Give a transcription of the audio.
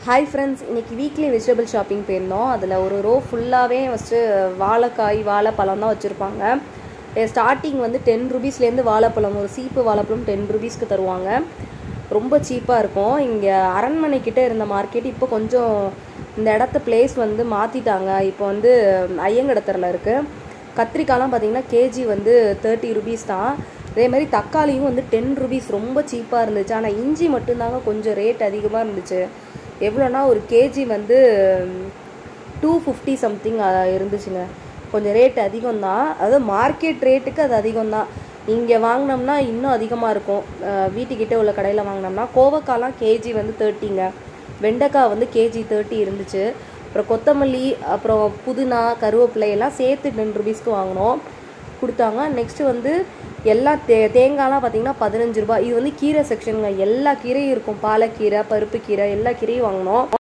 hi friends இன்னைக்கு weekly vegetable shopping போயிருந்தோம் அதில் ஒரு ரோ ஃபுல்லாகவே ஃபஸ்ட்டு வாழைக்காய் வாழைப்பழம் தான் வச்சுருப்பாங்க ஸ்டார்டிங் வந்து டென் ருபீஸ்லேருந்து வாழைப்பழம் ஒரு சீப்பு வாழைப்பழம் டென் ருபீஸ்க்கு தருவாங்க ரொம்ப சீப்பாக இருக்கும் இங்கே அரண்மனை கிட்ட இருந்த மார்க்கெட் இப்போ கொஞ்சம் இந்த இடத்த பிளேஸ் வந்து மாற்றிட்டாங்க இப்போ வந்து ஐயங்கடத்தரில் இருக்குது கத்திரிக்காய்லாம் பார்த்தீங்கன்னா கேஜி வந்து தேர்ட்டி ருபீஸ் தான் அதே மாதிரி தக்காளியும் வந்து டென் ருபீஸ் ரொம்ப சீப்பாக இருந்துச்சு ஆனால் இஞ்சி மட்டும்தாங்க கொஞ்சம் ரேட் அதிகமாக இருந்துச்சு எவ்வளோனா ஒரு கேஜி வந்து டூ ஃபிஃப்டி சம்திங் இருந்துச்சுங்க கொஞ்சம் ரேட் அதிகம் தான் அதாவது மார்க்கெட் ரேட்டுக்கு அது அதிகம் தான் இங்கே வாங்கினோம்னா இன்னும் அதிகமாக இருக்கும் அஹ் வீட்டுக்கிட்ட உள்ள கடையில் வாங்கினோம்னா கோவக்காய்லாம் கேஜி வந்து தேர்ட்டிங்க வெண்டைக்காய் வந்து கேஜி தேர்ட்டி இருந்துச்சு அப்புறம் கொத்தமல்லி அப்புறம் புதினா கருவேப்பிலை எல்லாம் சேர்த்து டென் ருபீஸ்க்கு வாங்கினோம் கொடுத்தாங்க நெக்ஸ்ட்டு வந்து எல்லா தே தேங்காய்லாம் பார்த்தீங்கன்னா பதினஞ்சு ரூபாய் இது வந்து கீரை செக்ஷனுங்க எல்லா கீரையும் இருக்கும் பாலக்கீரை பருப்பு கீரை எல்லா கீரையும் வாங்கினோம்